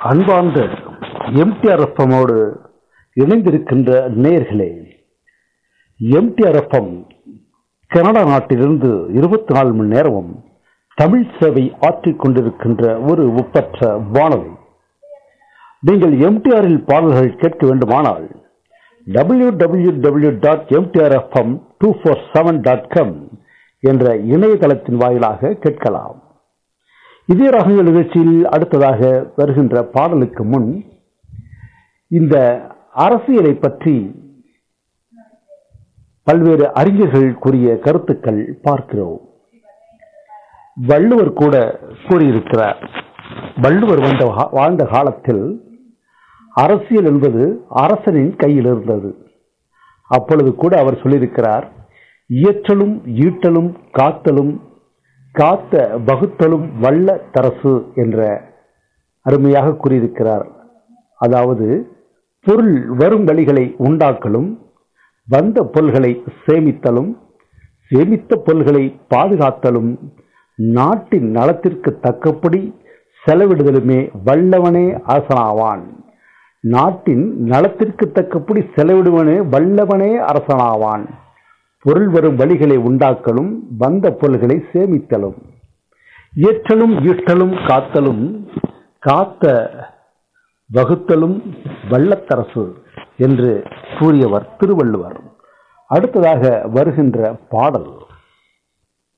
அன்பார்ந்த எம்டிஆர் எஃப்எம்மோடு இணைந்திருக்கின்ற நேயர்களே எம்டிஆர் எஃப்எம் கனடா நாட்டிலிருந்து இருபத்தி நாலு மணி நேரமும் தமிழ் சேவை ஆற்றிக் கொண்டிருக்கின்ற ஒரு ஒப்பற்ற வானொலி நீங்கள் எம்டிஆரில் பாடல்கள் கேட்க வேண்டுமானால் W W W dot MTR FM two four seven dot com என்ற இணையதளத்தின் வாயிலாக கேட்கலாம் இதே ரகங்கள் நிகழ்ச்சியில் அடுத்ததாக வருகின்ற பாடலுக்கு முன் இந்த அரசியலை பற்றி பல்வேறு அறிஞர்கள் கூறிய கருத்துக்கள் பார்க்கிறோம் வள்ளுவர் கூட கூறியிருக்கிறார் வள்ளுவர் வந்த வாழ்ந்த காலத்தில் அரசியல் என்பது அரசனின் கையில் இருந்தது அப்பொழுது கூட அவர் சொல்லியிருக்கிறார் இயற்றலும் ஈட்டலும் காத்தலும் காத்த வகுத்தலும் வல்ல தரசு என்ற அருமையாக கூறியிருக்கிறார் அதாவது பொருள் வரும் வழிகளை உண்டாக்கலும் வந்த பொருள்களை சேமித்தலும் சேமித்த பொருள்களை பாதுகாத்தலும் நாட்டின் நலத்திற்கு தக்கபடி செலவிடுதலுமே வல்லவனே அரசனாவான் நாட்டின் நலத்திற்கு தக்கபடி செலவிடுவனே வல்லவனே அரசனாவான் பொருள் வரும் வழிகளை உண்டாக்கலும் வந்த பொருள்களை சேமித்தலும் இயற்றலும் ஈட்டலும் காத்தலும் காத்த வகுத்தலும் வல்லத்தரசு என்று கூறியவர் திருவள்ளுவர் அடுத்ததாக வருகின்ற பாடல்